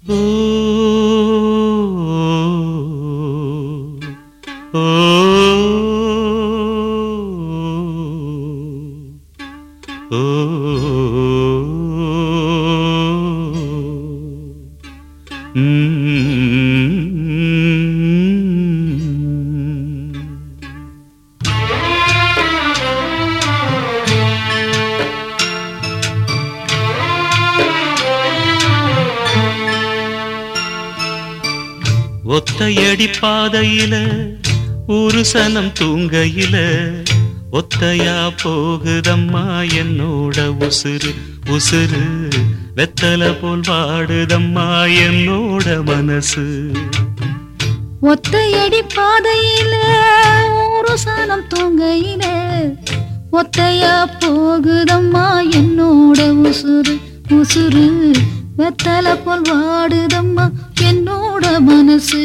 ஓ ஓ ஓ ம் ஒத்தையடி பாதையில ஒரு சனம் தூங்கையில ஒத்தையா போகுதம்மா என்னோட உசுறு உசுறு வெத்தல போல் வாடுதம்மா என்னோட மனசு ஒத்தையடி பாதையில ஒரு சனம் தூங்கையில ஒத்தையா போகுதம்மா என்னோட உசுறு உசுறு வெத்தல போல் வாடுதம்மா என்னோட மனசு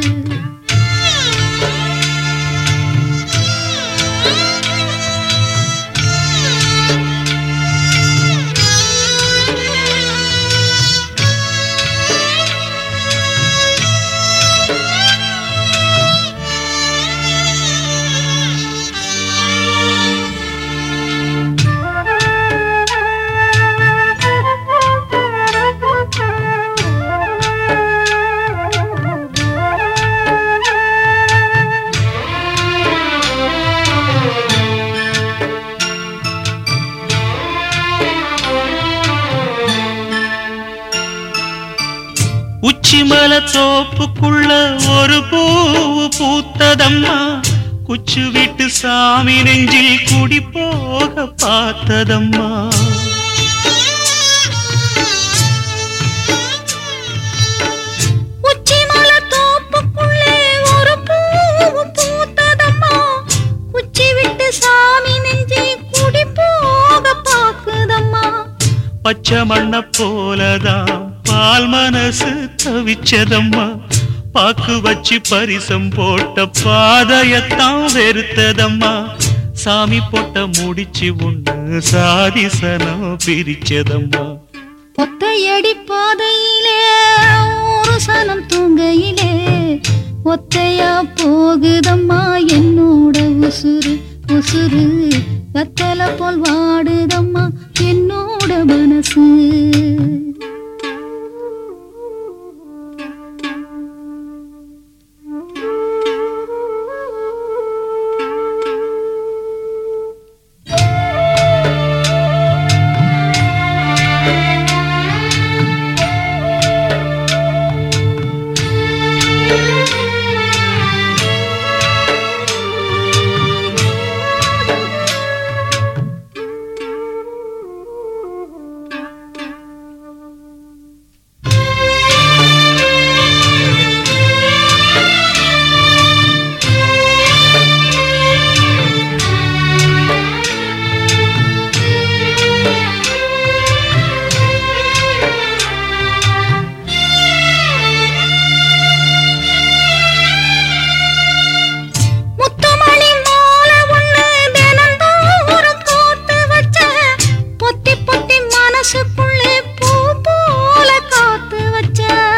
உச்சிமல தோப்புக்குள்ள ஒரு பூவு பூத்ததம்மா குச்சு விட்டு சாமி நெஞ்சில் குடி போக பார்த்ததம்மா உச்சிமலை தோப்புக்குள்ளே ஒரு பூவு பூத்ததம்மா குச்சி விட்டு சாமி நெஞ்சை குடி போக பாக்குதம்மா பச்சை மண்ண போலதான் பால் மனசு தவிச்சதம்மா பாக்கு வச்சு பரிசம் போட்ட பாதையத்தான் வெறுத்ததம்மா சாமி போட்ட முடிச்சு ஒண்ணு சாதிசனம் பிரிச்சதம்மா ஒத்தையடி பாதையிலே ஒரு சனம் தூங்கையிலே ஒத்தையா போகுதம்மா என்னோட உசுறு உசுறு வெத்தல போல் வாடுதம்மா என்னோட மனசு முத்துமணி மாலை ஒண்ணு தினந்தோறும் கோர்த்து வச்ச பொத்தி பொத்தி மனசுக்குள்ளே பூ போல காத்து வச்ச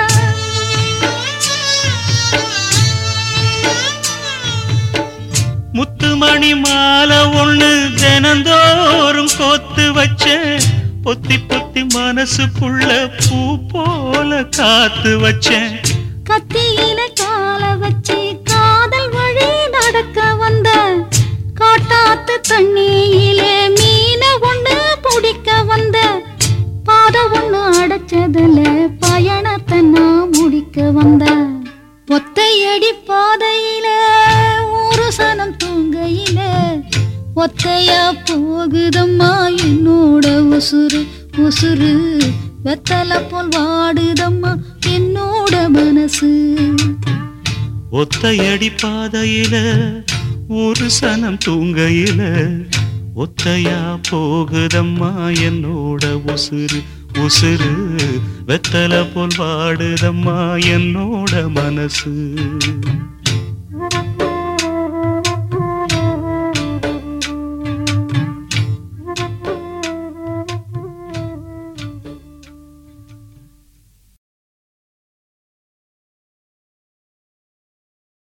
முத்துமணி மாலை ஒண்ணு தினந்தோறும் கோத்து வச்ச பொத்தி பொத்தி மனசுக்குள்ள பூ போல காத்து வச்சேன் கத்தியில கால வச்சு காதல் வழி நடக்க வந்த காட்டாத்து தண்ணியிலே மீன ஒண்ணு பிடிக்க வந்த பாத ஒண்ணு அடைச்சதுல பயணத்தை நான் முடிக்க வந்த ஒத்தையடி பாதையில ஒரு சனம் தூங்கையில ஒத்தையா போகுதம்மா என்னோட உசுறு உசுறு வெத்தல போல் வாடுதம்மா என்னோட மனசு ஒத்தையடி பாதையில ஒரு சனம் தூங்கையில ஒத்தையா போகுதம்மா என்னோட உசுறு உசுறு வெத்தல போல் வாடுதம்மா என்னோட மனசு